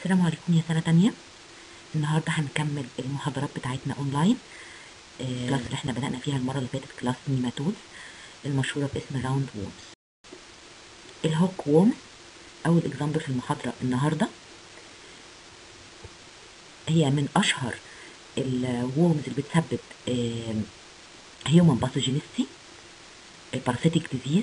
السلام عليكم يا سنة تانية النهاردة هنكمل المحاضرات بتاعتنا اونلاين آه، الكلاس اللي احنا بدأنا فيها المرة اللي فاتت كلاس نيماتودز المشهورة باسم راوند وورمز الهوك وورم أول اكزامبل في المحاضرة النهاردة هي من أشهر الوورمز اللي بتسبب هيومن باثوجينيستي باراسيتيك ديزيز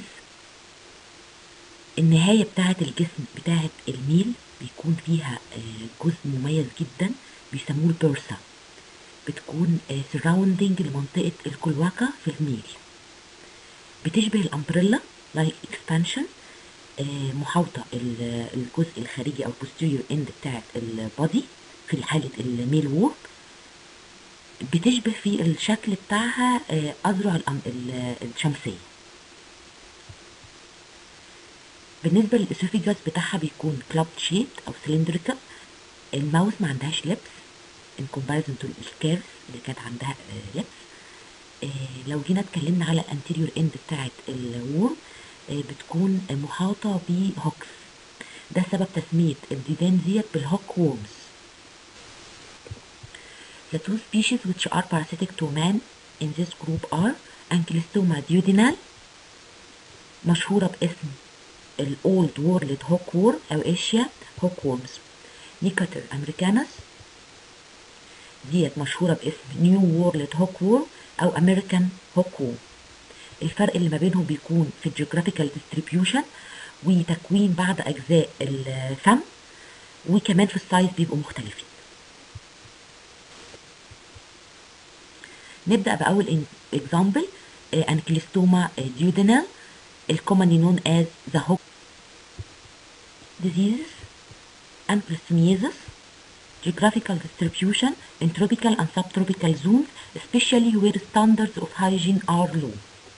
النهاية بتاعة الجسم بتاعة الميل بيكون فيها آه، جزء مميز جدا بيسموه البورصة بتكون سراوندينج لمنطقة الكلواكا في الميل بتشبه الأمبريلا لايك اكسبانشن محاوطة ال- الجزء الخارجي أو posterior end بتاعة البادي في حالة الميل وورب بتشبه في الشكل بتاعها آه، أذرع الأم- ال- الشمسية بالنسبة للإسوفيجاس بتاعها بيكون كلاب شيب أو سلندريكال الماوس ما عندهاش لبس in comparison to الكيرس اللي كانت عندها آه، لبس آه، لو جينا اتكلمنا على الانتيريور اند بتاعت الورم آه، بتكون محاطة بهوكس ده سبب تسمية الديدان ديت بالهوك وورمز The two species which are parasitic to man in this group are Ankylostoma duodenal مشهورة باسم الأولد وورلد هوك وورم أو إيشيا هوك وورمز نيكاتر أمريكانس ديت مشهورة باسم نيو وورلد هوك وورم أو أمريكان هوك وورم الفرق اللي ما بينهم بيكون في الجيوغرافيكال ديستريبيوشن وتكوين بعض أجزاء الفم وكمان في السايز بيبقوا مختلفين نبدأ بأول example أنكليستوما duodenal commonly known as the hook disease ankylostomiasis geographical distribution in tropical and subtropical zones especially where standards of hygiene are low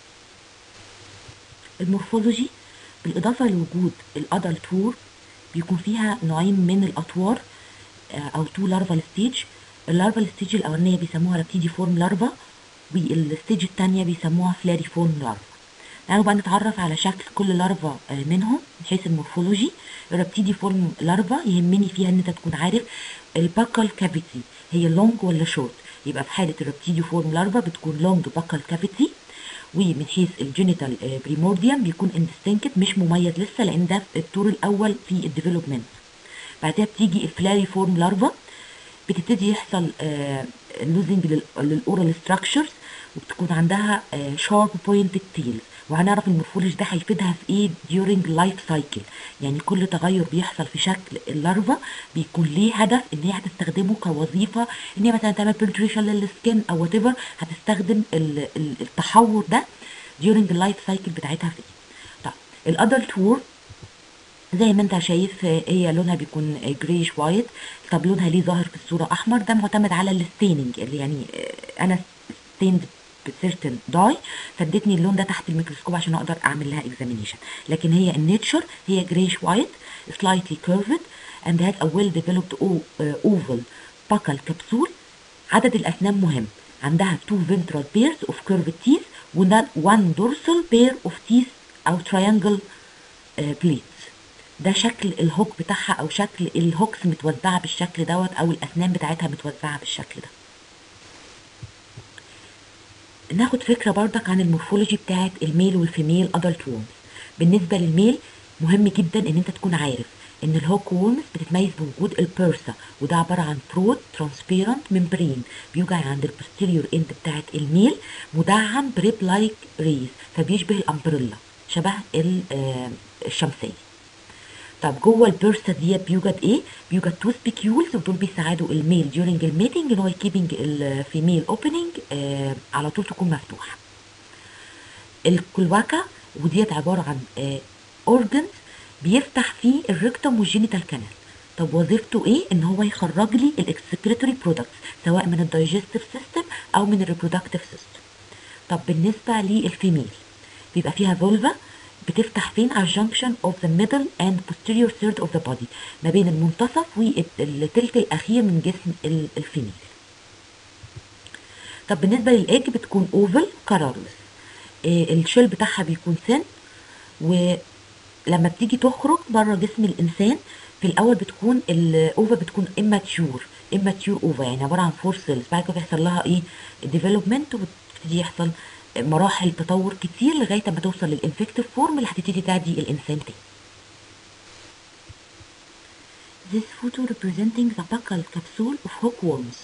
المورفولوجي بالإضافة لوجود الأدلت وور بيكون فيها نوعين من الأطوار آه، أو تو لارفال ستيج اللارفال ستيج الأولانية بيسموها رابتيدي فورم لارفا والستيج التانية بيسموها فلاري فورم لارفا تعالوا بقى نتعرف على شكل كل لارفا آه، منهم من حيث المورفولوجي الرابتيدي فورم لارفا يهمني فيها ان انت تكون عارف الباكال كافيتي هي لونج ولا شورت يبقى في حالة الرابتيدي فورم لارفا بتكون لونج باكال كافيتي ومن حيث الجينيتال بريمورديوم بيكون اندستنكت مش مميز لسه لان ده الدور الاول في الديفلوبمنت بعدها بتيجي الفلاري فورم لارفا بتبتدي يحصل لوزنج للاورال ستراكشرز وبتكون عندها شارب بوينتد تيل وهنعرف المورفولوجي ده هيفيدها في ايه during لايف سايكل يعني كل تغير بيحصل في شكل اللارفا بيكون ليه هدف ان هي هتستخدمه كوظيفه ان هي مثلا تعمل penetration للسكن او وات هتستخدم ال- ال- التحور ده during اللايف سايكل بتاعتها في ايه طيب الادلت وور زي ما انت شايف آه، هي لونها بيكون جريش وايت طب لونها ليه ظاهر في الصوره احمر ده معتمد على الستيننج اللي يعني آه، انا ستيند بسيرتن داي فادتني اللون ده تحت الميكروسكوب عشان اقدر اعمل لها اكزامينيشن لكن هي النيتشر هي جريش وايت slightly curved and has a well developed o- آه، oval buccal capsule عدد الاسنان مهم عندها two ventral pairs of curved teeth و one dorsal pair of teeth او triangle آه، plates ده شكل الهوك بتاعها او شكل الهوكس متوزعه بالشكل دوت او الاسنان بتاعتها متوزعه بالشكل ده ناخد فكره بردك عن المورفولوجي بتاعت الميل والفيميل ادلت وورمز بالنسبه للميل مهم جدا ان انت تكون عارف ان الهوك وورمز بتتميز بوجود البيرسا وده عباره عن برود ترانسبيرنت ممبرين بيوجد عند البوستيريور اند بتاعت الميل مدعم بريب لايك ريز فبيشبه الامبريلا شبه ال- آه، الشمسيه طب جوه البيرسا ديت بيوجد ايه؟ بيوجد تو سبيكيولز ودول بيساعدوا الميل during الميتنج ان هو كيبنج الفيميل اوبننج على طول تكون مفتوحه. الكلواكا وديت عباره عن اورجنز بيفتح فيه الريكتوم والجينيتال كانال. طب وظيفته ايه؟ ان هو يخرج لي الاكسكريتوري برودكتس سواء من الدايجستيف سيستم او من الريبرودكتيف سيستم. طب بالنسبه للفيميل بيبقى فيها فولفا بتفتح فين على الجنكشن اوف ذا ميدل اند posterior third اوف ذا body ما بين المنتصف والتلت الاخير من جسم ال- الفيميل طب بالنسبه للايج بتكون اوفل كارارلس الشيل بتاعها بيكون ثين و لما بتيجي تخرج بره جسم الانسان في الاول بتكون الاوفا بتكون immature immature اوفا يعني عباره عن فور سيلز بعد كده بيحصل لها ايه ديفلوبمنت وبتبتدي يحصل مراحل تطور كتير لغايه ما توصل للانفكتيف فورم اللي هتبتدي تعدي الانسان تاني This photo representing the buccal capsule of hookworms.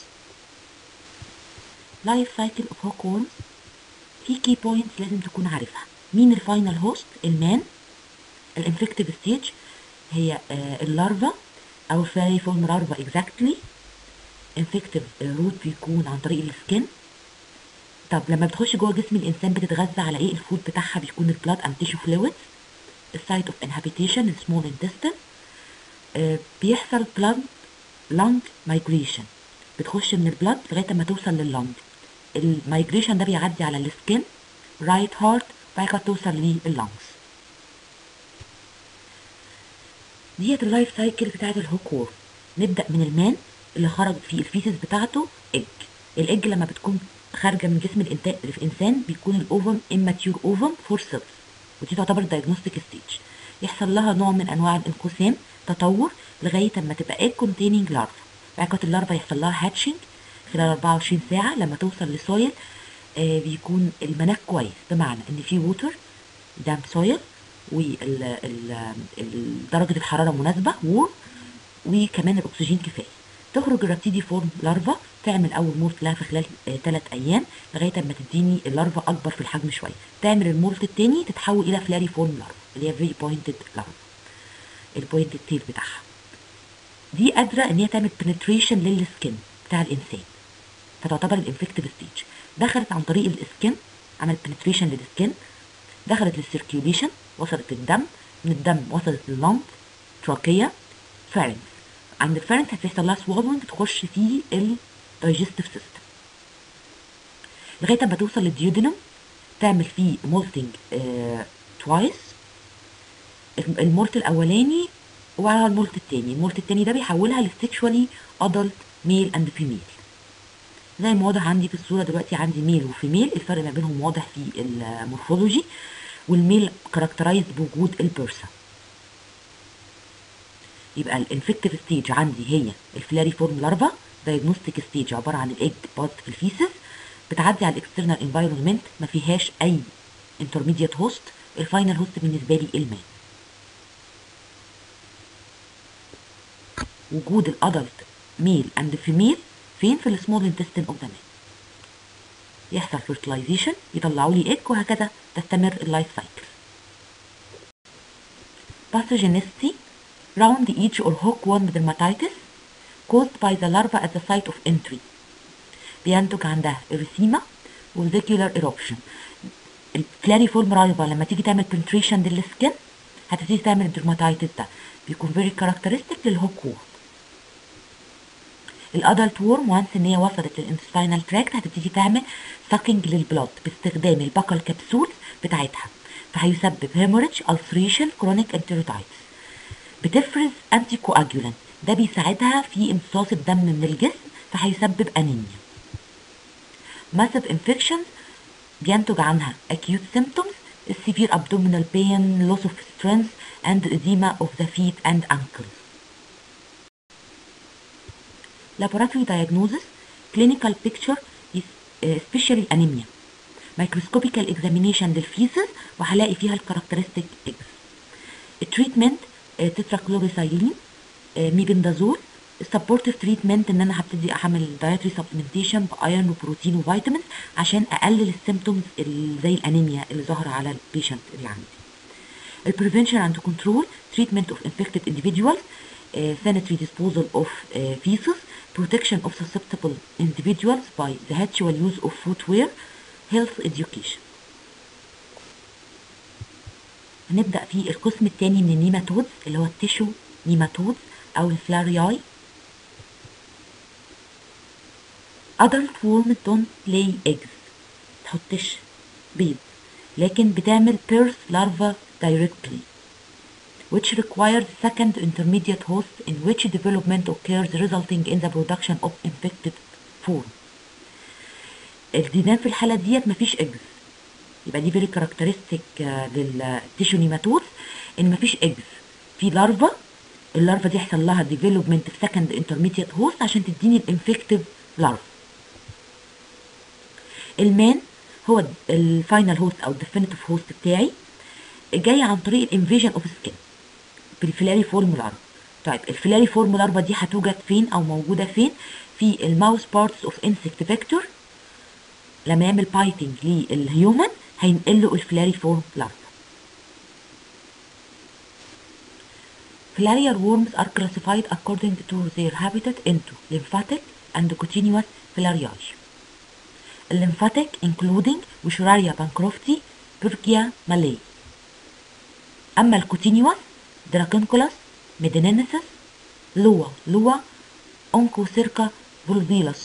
Life cycle of hookworms في key points لازم تكون عارفها مين الفاينل هوست المان الانفكتيف ستيج هي آه اللارفا او الفاري فورم لارفا exactly انفكتيف روت بيكون عن طريق السكن طب لما بتخش جوه جسم الانسان بتتغذى على ايه الفود بتاعها بيكون البلاد اند تيشو فلويدز السايت اوف انهابيتيشن السمول انتستين آه بيحصل بلاد لانج مايجريشن بتخش من البلاد لغايه ما توصل لللنج المايجريشن ده بيعدي على السكن رايت هارت بعد كده توصل لللنجز ديت اللايف سايكل بتاعت الهوك وورم نبدا من المان اللي خرج فيه الفيسز بتاعته ايج الايج لما بتكون خارجه من جسم الانسان الانسان بيكون الاوفم اماتيور اوفم فور سيلز ودي تعتبر دايجنوستيك ستيج يحصل لها نوع من انواع الانقسام تطور لغايه اما تبقى ايج كونتيننج لارفا بعد كده اللارفا يحصل لها هاتشنج خلال 24 ساعه لما توصل لسويل آه بيكون المناخ كويس بمعنى ان في ووتر دام سويل ودرجه الحراره مناسبه وور وكمان الاكسجين كفايه تخرج الرابتيدي فورم لارفا تعمل اول مولت لها في خلال 3 آه ايام لغايه اما تديني اللارفا اكبر في الحجم شويه تعمل المولت التاني تتحول الى فلاري فورم لارفا اللي هي فيري بوينتد لارفا البوينتد تيل بتاعها دي قادره ان هي تعمل بنتريشن للسكن بتاع الانسان فتعتبر الانفكتيف ستيج دخلت عن طريق السكن عملت بنتريشن للسكن دخلت للسيركيوليشن وصلت للدم من الدم وصلت لللنج تراكيه فارنكس عند الفارنكس هتحصل لها سوالونج تخش في الدايجستيف سيستم لغايه ما توصل للديودينم تعمل فيه مولتنج آه توايس المولت الاولاني وعلى المولت التاني المولت التاني ده بيحولها لسيكشوالي ادلت ميل اند فيميل زي ما واضح عندي في الصوره دلوقتي عندي ميل وفيميل الفرق ما بينهم واضح في المورفولوجي والميل كاركترايز بوجود البرسا يبقى الانفكتيف ستيج عندي هي الفلاري فورم لارفا دايجنوستيك ستيج عباره عن الايج بارت في الفيسس بتعدي على الاكسترنال انفايرمنت ما فيهاش اي انترميديت هوست الفاينل هوست بالنسبه لي المان وجود الادلت ميل اند فيميل فين في السمول انتستين اوف ذا مان يحصل fertilization يطلعوا لي ايج وهكذا تستمر اللايف سايكل pathogenicity round the edge or hookworm dermatitis caused by the larva at the site of entry بينتج عندها erythema وفيكيولار eruption الفلاري فورم larva لما تيجي تعمل penetration للسكن هتبتدي تعمل الدرماتايتس ده بيكون very characteristic للهوك وورم الادلت وورم وانس ان هي وصلت للانتستينال تراكت هتبتدي تعمل ساكينج للبلاد باستخدام الباكال كبسول بتاعتها فهيسبب هيموريدج ulceration كرونيك انتيروتايتس بتفرز انتي كواجولانت ده بيساعدها في امتصاص الدم من الجسم فهيسبب انيميا ماسيف انفكشنز بينتج عنها acute symptoms severe abdominal pain loss of strength and edema of the feet and ankles laboratory diagnosis clinical picture is especially anemia microscopical examination للفيسز وهلاقي فيها الكاركترستيك اكس التريتمنت تتراكلوريسايلين ميبندازول السبورتيف تريتمنت ان انا هبتدي اعمل دايتري سبلمنتيشن بايرون وبروتين وفيتامينز عشان اقلل السيمتومز زي الانيميا اللي ظاهره على البيشنت اللي عندي البريفنشن اند كنترول تريتمنت اوف انفكتد individuals uh, sanitary disposal of uh, feces protection of susceptible individuals by the habitual use of footwear health education هنبدأ في القسم الثاني من النيماتودز اللي هو التيشو نيماتودز أو الفلارياي adult worm don't lay eggs تحطش بيض لكن بتعمل pairs larva directly which requires second intermediate host in which development occurs resulting in the production of infected form الديدان في الحالة ديت مفيش eggs يبقى دي فيري كاركترستيك للتيشو نيماتود ان مفيش اجز في لارفا اللارفا دي يحصل لها ديفلوبمنت في سكند انترميديت هوست عشان تديني الانفكتيف لارفا المان هو الفاينل هوست او الديفينيتيف هوست بتاعي جاي عن طريق الانفيجن اوف سكين بالفيلاري فورم لارفا طيب الفيلاري فورم لارفا دي هتوجد فين او موجوده فين في الماوس بارتس اوف انسكت فيكتور لما يعمل بايتنج للهيومن هينقل له الفيلاري فورم لارفا Filarial worms are classified according to their habitat into lymphatic and continuous filariae. Lymphatic including Wishlaria bancrofti, Purgia malay. أما الكوتينيوس Dracunculus, Medinensis, Lua, Lua, Onchocerca volvulus.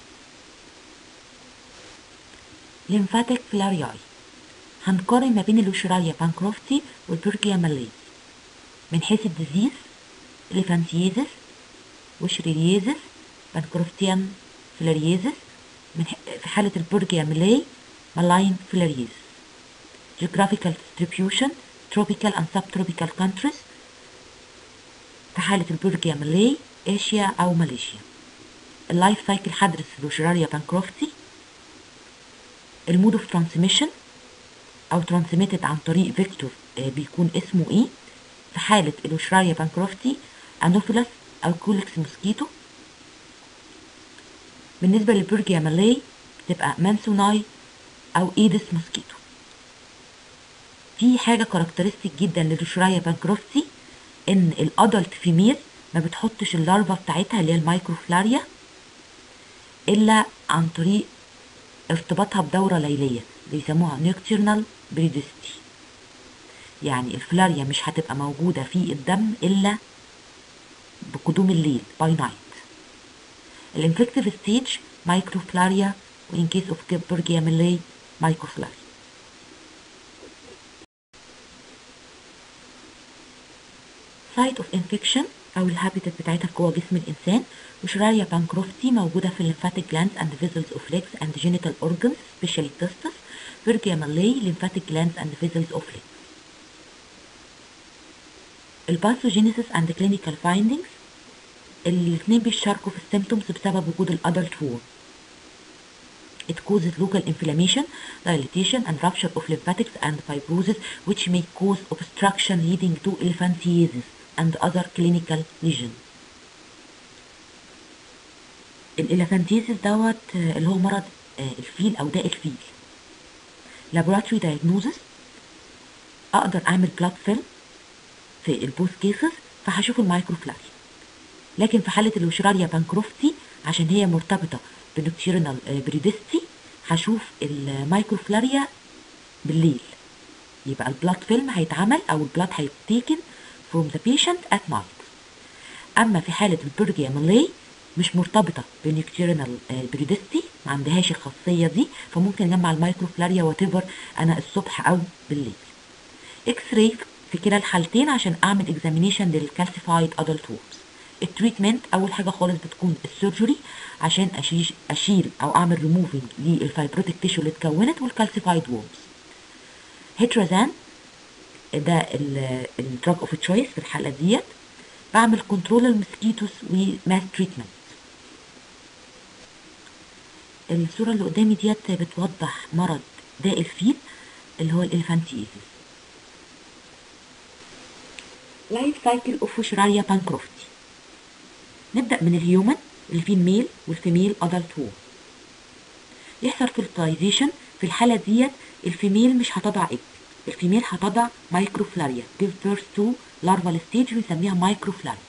lymphatic filariae. هنقارن ما بين الوشراليا بانكروفتي والبرجيا ماليز من حيث الديزيز اليفانتيزس وشريريزس بانكروفتيان فيلاريزس من ح... في حالة البرجيا ملاي مالاين فيلاريز geographical distribution tropical and subtropical countries في حالة البرجيا ملاي آسيا أو ماليزيا اللايف سايكل حدث الوشراليا بانكروفتي المود اوف ترانسميشن او ترانسميتد عن طريق فيكتور بيكون اسمه ايه في حالة الوشرايا بانكروفتي انوفيلاس او كوليكس موسكيتو بالنسبة للبرجيا مالاي تبقى مانسوناي او ايدس موسكيتو في حاجة كاركترستيك جدا للوشرايا بانكروفتي ان الادلت فيميل ما بتحطش اللارفا بتاعتها اللي هي المايكروفلاريا الا عن طريق ارتباطها بدورة ليلية اللي بيسموها نيكترنال بريدستي يعني الفلاريا مش هتبقى موجودة في الدم إلا بقدوم الليل باي نايت الانفكتيف ستيج مايكروفلاريا وإن كيس اوف برجيا ميلاي مايكروفلاريا سايت اوف انفكشن او الهابيتات بتاعتها جوه جسم الانسان وشرايا بانكروفتي موجوده في الليمفاتيك جلاندز اند فيزلز اوف ليجز اند جينيتال اورجنز سبيشالي تستس فيرجيا مالاي ليمفاتيك جلاندز اند فيزلز اوف ليجز الباثوجينيسيس اند كلينيكال فايندينجز الاثنين بيشاركوا في السيمتومز بسبب وجود الادلت وور It causes local inflammation, dilatation, and rupture of lymphatics and fibrosis, which may cause obstruction leading to elephantiasis and other clinical lesions. الإليفانتيزيس دوت اللي هو مرض الفيل أو داء الفيل. Laboratory diagnosis أقدر أعمل بلاد فيلم في البوث كيسز فهشوف المايكروفلاريا. لكن في حالة الوشراريا بانكروفتي عشان هي مرتبطة بنكتيرنال بريدستي هشوف المايكروفلاريا بالليل يبقى البلاد فيلم هيتعمل او البلاد هيتاكن from the patient at night اما في حالة البرجيا مالاي مش مرتبطة بنكتيرنال بريدستي ما عندهاش الخاصية دي فممكن اجمع المايكروفلاريا واتيفر انا الصبح او بالليل اكس راي في كلا الحالتين عشان اعمل اكزامينيشن للكالسيفايد ادلت وورمز التريتمنت اول حاجه خالص بتكون السيرجري عشان اشيش اشيل او اعمل ريموفنج للفايبروتيك تيشو اللي اتكونت والكالسيفايد وورمز هيترازان ده الدراج اوف تشويس في الحاله ديت بعمل كنترول المسكيتوس وماس تريتمنت الصوره اللي قدامي ديت بتوضح مرض داء الفيل اللي هو الالفانتيزيس لايف سايكل اوف وشرايا بانكروفتي نبدأ من الهيومن اللي فيه الميل والفيميل ادلت وور يحصل فيرتلايزيشن في الحالة ديت الفيميل مش هتضع اج الفيميل هتضع مايكروفلاريا give birth to larval stage بنسميها مايكروفلاريا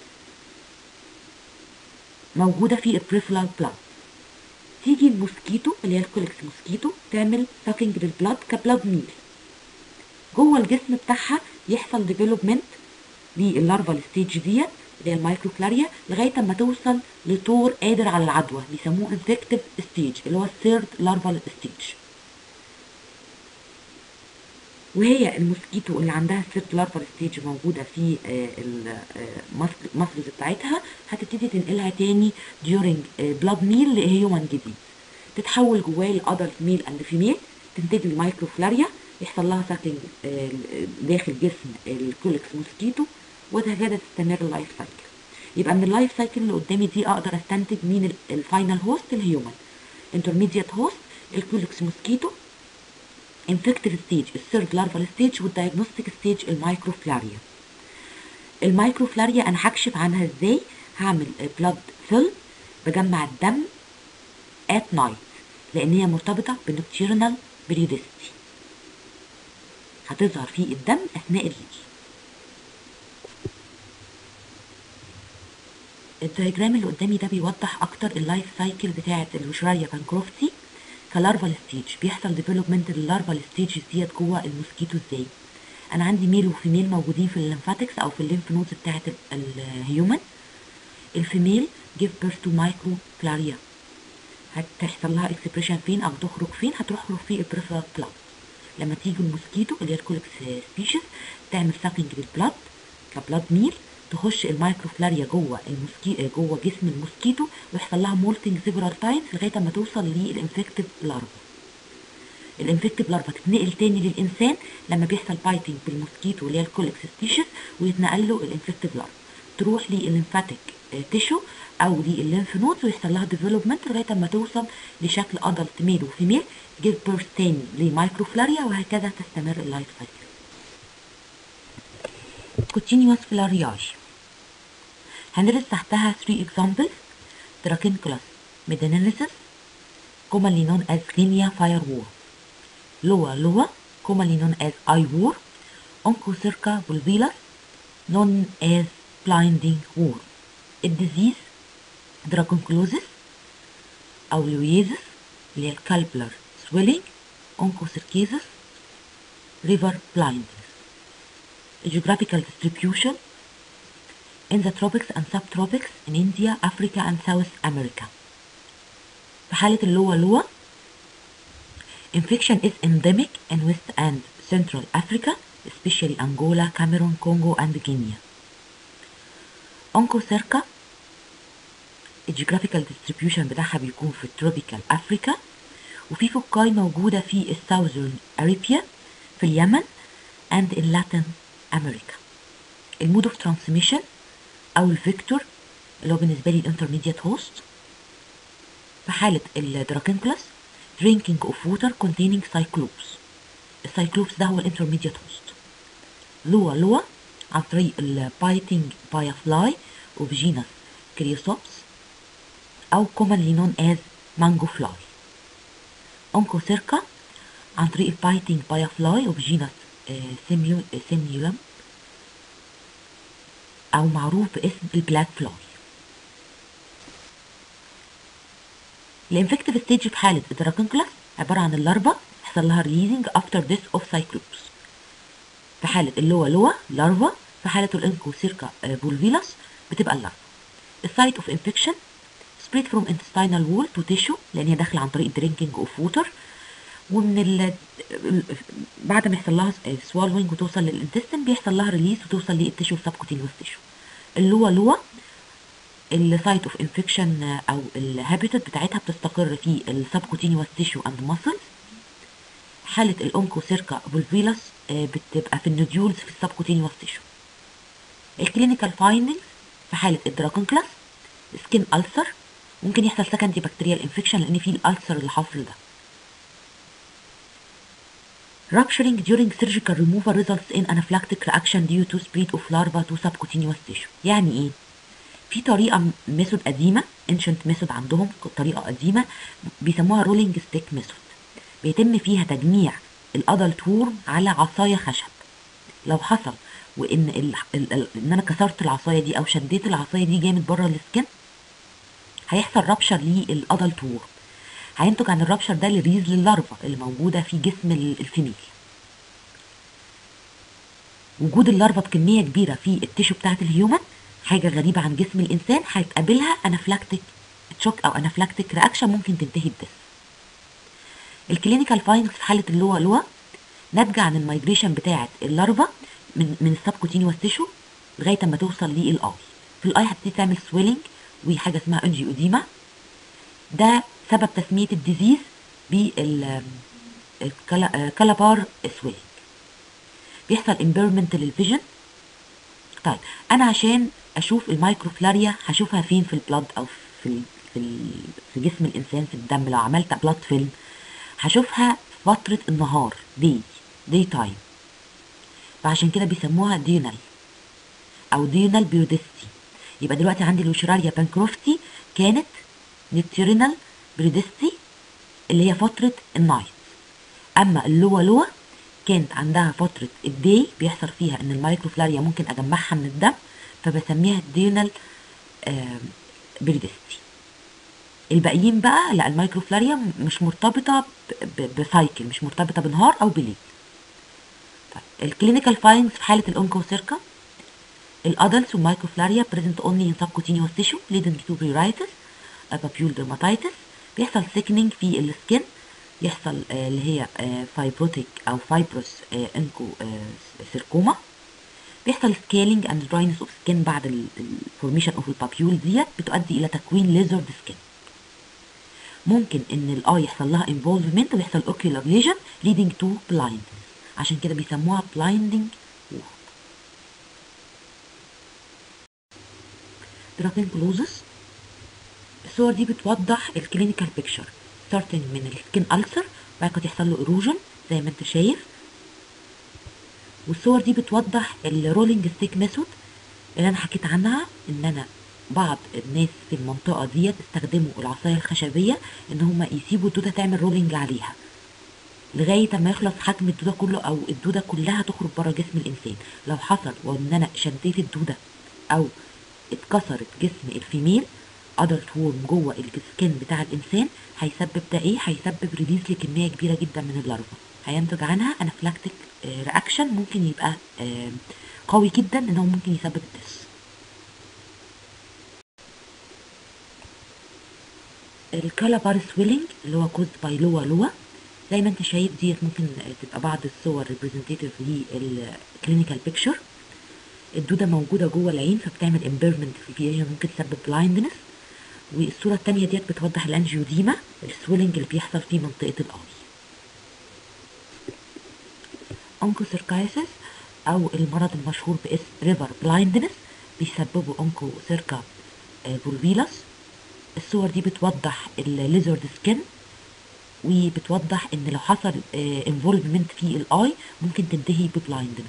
موجودة في البريفلال بلاد تيجي الموسكيتو اللي هي الكوليكس موسكيتو تعمل ساكينج للبلاد كبلاد ميل جوه الجسم بتاعها يحصل ديفلوبمنت لللارفال ستيج ديت اللي هي المايكروفلاريا لغايه اما توصل لطور قادر على العدوى بيسموه انفكتيف ستيج اللي هو الثيرد لارفال ستيج وهي الموسكيتو اللي عندها الثيرد لارفال ستيج موجوده في المسلز بتاعتها هتبتدي تنقلها تاني during بلاد ميل لهيومن جديد تتحول جواه لادلت ميل اند فيميل تنتج المايكروفلاريا يحصل لها ساكنج داخل جسم الكوليكس موسكيتو وهكذا تستمر اللايف سايكل يبقى من اللايف سايكل اللي قدامي دي اقدر استنتج مين الفاينل هوست الهيومن انترميديت هوست الكوليكس موسكيتو انفكتيف ستيج الثيرد لارفال ستيج والدايجنوستيك ستيج المايكروفلاريا المايكروفلاريا انا هكشف عنها ازاي هعمل بلاد فيلم بجمع الدم ات نايت لان هي مرتبطه بالنكتيرنال بريودستي هتظهر في الدم اثناء الليل الدياجرام اللي قدامي ده بيوضح اكتر اللايف سايكل بتاعه الوشراريا بانكروفتي كلارفال ستيج بيحصل ديفلوبمنت لللارفال ستيج ديت جوه الموسكيتو ازاي انا عندي ميل وفيميل موجودين في الليمفاتكس او في الليمف نودز بتاعه الهيومن الفيميل جيف بيرث تو مايكرو فلاريا هتحصل لها اكسبريشن فين او تخرج فين هتخرج في البريفرال بلاد لما تيجي الموسكيتو اللي هي الكوليكس سبيشيز تعمل ساكنج للبلاد كبلاد ميل تخش المايكروفلاريا جوه المسكي جوه جسم الموسكيتو ويحصل لها مولتنج سيفرال تايمز لغايه ما توصل للانفكتيف لارفا الانفكتيف لارفا تتنقل تاني للانسان لما بيحصل بايتنج بالموسكيتو اللي هي الكوليكس سبيشيز ويتنقل له الانفكتيف لارفا تروح للليمفاتيك تيشو او للليمف نودز ويحصل لها ديفلوبمنت لغايه ما توصل لشكل ادلت ميل وفيميل جيف بيرث تاني لمايكروفلاريا وهكذا تستمر اللايف سايكل continuous فلارياج هندرس تحتها 3 examples Dracunculus medenensis commonly known as Linia firewall Loa Loa commonly known as eye war Onchocerca volvulus known as blinding war الديزيز دراكونكلوزس أو لويزس اللي هي الكالبلر swelling onchocercasis river blindness geographical distribution in the tropics and subtropics in India, Africa and South America. في حالة اللوا لوا infection is endemic in West and Central Africa, especially Angola, Cameroon, Congo and Guinea. Onchocerca الجيوغرافيكال ديستريبيوشن بتاعها بيكون في التروبيكال افريكا وفي فوكاي موجودة في الساوثرن اريبيا في اليمن and in Latin America. المود اوف ترانسميشن او الفيكتور اللي هو بالنسبة لي الانترميديت هوست في حالة الدراكنكلاس drinking of water containing cyclops السايكلوبس ده هو الانترميديت هوست لوا لوا عن طريق البايتنج بايا فلاي اوف جينس كريوسوبس او commonly known as mango fly onchocerca عن طريق البايتنج بايا فلاي اوف جينس سيميولم او معروف باسم البلاك فلاي الانفكتيف ستيج في حالة الدراكنكلاس عبارة عن اللارفا يحصل لها ريليزنج افتر ديث اوف سايكلوبس في حالة اللوا لوا لارفا في حالة الانكوسيركا بولفيلاس بتبقى اللارفا السايت اوف انفكشن spread from intestinal wall to tissue لان هي داخله عن طريق drinking of water ومن ال بعد ما يحصل لها swallowing وتوصل للانتستين بيحصل لها ريليز وتوصل للتيشو السبكوتينيوس تيشو اللوا لوا السايت اوف انفكشن او الهابيتات بتاعتها بتستقر في السبكوتينيوس تيشو اند ماسلز حالة الأونكوسيركا فولفيلاس بتبقى في النوديولز في السبكوتينيوس تيشو الكلينيكال فايندنجز في حالة الدراكونكلاس سكين ألسر ممكن يحصل سكندري بكتيريال انفكشن لأن في الألسر الحفر ده Rupturing during surgical removal results in anaphylactic reaction due to spread of larva to subcutaneous tissue. يعني ايه؟ في طريقة ميثود قديمة ancient method عندهم طريقة قديمة بيسموها rolling stick method. بيتم فيها تجميع الادلت وورم على عصاية خشب. لو حصل وان ال... ال... ال... ان انا كسرت العصاية دي او شديت العصاية دي جامد بره السكن هيحصل رابشر للادلت وورم. هينتج عن الرابشر ده الريز لللارفا اللي موجودة في جسم الفيميل. وجود اللارفا بكمية كبيرة في التيشو بتاعت الهيومن حاجة غريبة عن جسم الإنسان هيتقابلها أنافلاكتيك تشوك أو أنافلاكتيك رياكشن ممكن تنتهي بدث. الكلينيكال فايندنجز في حالة اللوا لوا ناتجة عن المايجريشن بتاعت اللارفا من من السبكوتينيوس تيشو لغاية ما توصل للآي. في الآي هتبتدي تعمل سويلنج وحاجة اسمها انجيوديما ده سبب تسمية الديزيز بال كالابار سوينج بيحصل امبيرمنت للفيجن طيب انا عشان اشوف المايكروفلاريا هشوفها فين في البلاد او في ال في, ال في جسم الانسان في الدم لو عملت بلاد فيلم هشوفها فترة النهار دي دي تايم فعشان كده بيسموها دينال او دينال بيودستي يبقى دلوقتي عندي الوشراريا بانكروفتي كانت نيكتيرينال بريدستي اللي هي فترة النايت اما اللوا لوا كانت عندها فترة الدي بيحصل فيها ان المايكروفلاريا ممكن اجمعها من الدم فبسميها الدينال بريدستي الباقيين بقى لا المايكروفلاريا مش مرتبطة بسايكل مش مرتبطة بنهار او بليل طيب الكلينيكال فايندز في حالة الأونكوسيركا الادلتس والمايكروفلاريا present only in subcutaneous tissue leading to pruritus papule dermatitis بيحصل سيكنينج في السكن يحصل آه اللي هي فايبروتيك او فايبروس انكو سيركوما بيحصل سكيلينج اند دراينس اوف سكين بعد الفورميشن اوف البابيول ديت بتؤدي الى تكوين ليزرد سكين ممكن ان الاي يحصل لها انفولفمنت ويحصل اوكيولار ليجن leading to blindness عشان كده بيسموها blinding ward دراكنكلوزس الصور دي بتوضح الكلينيكال بيكتشر starting من السكين ألسر بعد كده يحصل له ايروجن زي ما انت شايف والصور دي بتوضح الرولينج ستيك ميثود اللي انا حكيت عنها ان انا بعض الناس في المنطقة ديت استخدموا العصاية الخشبية ان هما يسيبوا الدودة تعمل رولينج عليها لغاية ما يخلص حجم الدودة كله او الدودة كلها تخرج بره جسم الانسان لو حصل وان انا شديت الدودة او اتكسرت جسم الفيميل ادلت وورم جوه السكين بتاع الانسان هيسبب ده ايه هيسبب ريليز لكميه كبيره جدا من اللارفا هينتج عنها انافلاكتيك رياكشن ممكن يبقى قوي جدا ان هو ممكن يسبب الدس الكالابار سويلنج اللي هو كوزد باي لوا لوا زي ما انت شايف ديت ممكن تبقى بعض الصور ريبريزنتيف للكلينيكال بيكتشر الدوده موجوده جوه العين فبتعمل امبيرمنت في الفيجن ممكن تسبب بلايندنس والصوره الثانيه ديت بتوضح الانجيوديما السويلنج اللي بيحصل في منطقه الاي اونكوسيركايسيس او المرض المشهور باسم ريفر بلايندنس بيسببوا اونكوسيركا فولفيلاس الصور دي بتوضح الليزرد سكين وبتوضح ان لو حصل انفولفمنت في الاي ممكن تنتهي ببلايندنس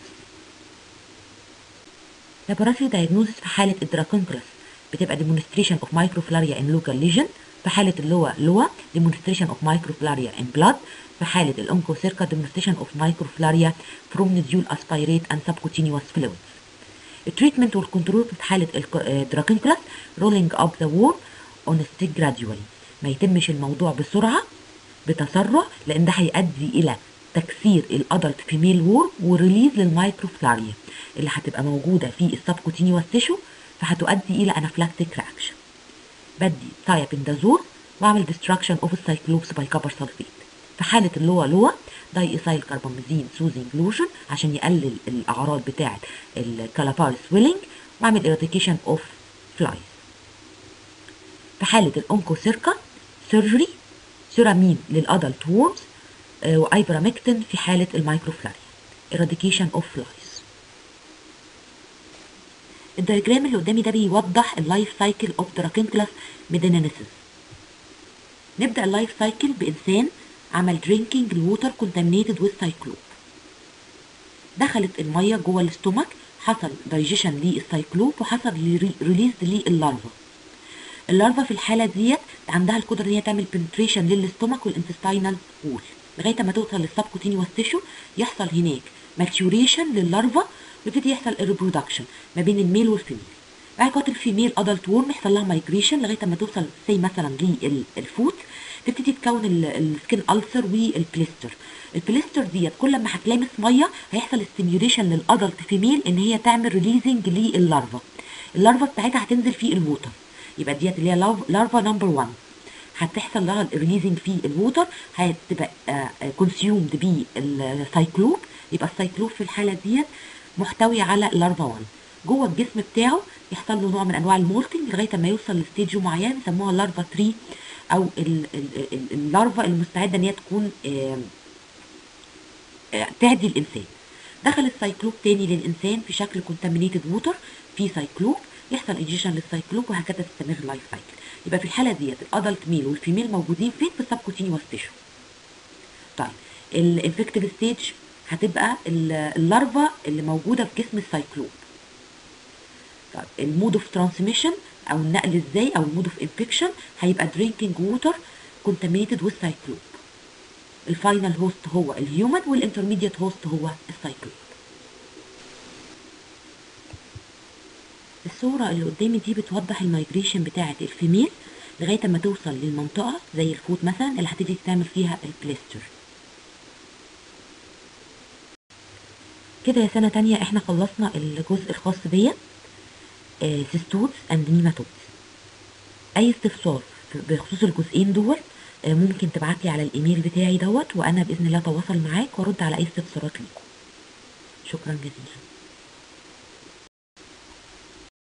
لابوراتوري دايجنوزس في حالة الدراكونكلس بتبقى demonstration of microflaria in local lesion في حالة اللوا لوا demonstration of microflaria in blood في حالة الأونكوسيركا demonstration of microflaria from nodule aspirate and subcutaneous fluids التريتمنت والكنترول في حالة الدراكونكلس rolling up the wall on a stick gradually ما يتمش الموضوع بسرعة بتسرع لأن ده هيؤدي إلى تكسير الادلت فيميل وور وريليز للمايكروفلاريا اللي هتبقى موجوده في السبكوتينيوس تيشو فهتؤدي الى انافلاكتيك رياكشن بدي تايابندازول واعمل ديستراكشن اوف السايكلوبس باي كبر سلفيت في حاله اللوا لوا داي ايثايل كربامازين سوزنج لوشن عشان يقلل الاعراض بتاعه الكالابار سويلنج واعمل ايراديكيشن اوف فلايز في حاله الاونكوسيركا سيرجري سيرامين للادلت وورمز وايبرامكتين في حالة المايكروفلاريا eradication of flies الدياجرام اللي قدامي ده بيوضح اللايف سايكل اوف دراكنكلاس ميدينينيسيس نبدأ اللايف سايكل بإنسان عمل درينكينج لووتر كونتامينيتد ويز سايكلوب دخلت المية جوه الاستومك حصل دايجيشن للسايكلوب وحصل ريليز لللارفا اللارفا في الحالة ديت عندها القدرة ان هي تعمل بنتريشن للاستومك والانتستينال وول لغايه ما توصل للسبكوتينيوس تيشو يحصل هناك ماتيوريشن لللارفا ويبتدي يحصل الريبرودكشن ما بين الميل والفيميل بعد كده الفيميل ادلت وورم يحصل لها مايجريشن لغايه ما توصل زي مثلا للفوت تبتدي تكون السكين ألسر والبليستر البليستر ديت كل ما هتلامس ميه هيحصل ستيميوليشن للادلت فيميل ان هي تعمل ريليزنج لللارفا اللارفا بتاعتها هتنزل في الووتر يبقى ديت اللي هي لارفا نمبر 1 هتحصل لها الريليزنج في الووتر هتبقى كونسيومد بالسايكلوب يبقى السايكلوب في الحاله ديت محتوي على اللارفا 1 جوه الجسم بتاعه يحصل له نوع من انواع المولتنج لغايه ما يوصل لستيج معين يسموها لارفا 3 او اللارفا المستعده ان هي تكون آه، تعدي الانسان دخل السايكلوب تاني للانسان في شكل كونتامينيتد ووتر في سايكلوب يحصل انجيشن للسايكلوب وهكذا تستمر اللايف سايكل يبقى في الحاله ديت الادلت ميل والفيميل موجودين فين في السبكوتينيوس تيشو طيب الانفكتيف ستيج هتبقى ال- اللارفا اللي موجوده في جسم السايكلوب طيب المود اوف ترانسميشن او النقل ازاي او المود اوف انفكشن هيبقى درينكينج ووتر كونتامينيتد وذ سايكلوب الفاينل هوست هو الهيومن والانترميديت هوست هو السايكلوب الصورة اللي قدامي دي بتوضح المايجريشن بتاعة الفيميل لغاية ما توصل للمنطقة زي الفوت مثلا اللي هتبتدي تعمل فيها البليستر كده يا سنة تانية احنا خلصنا الجزء الخاص بيا سيستودز اند نيماتودز اي استفسار بخصوص الجزئين دول آه، ممكن تبعتلي على الايميل بتاعي دوت وانا باذن الله اتواصل معاك وارد على اي استفسارات ليكم شكرا جزيلا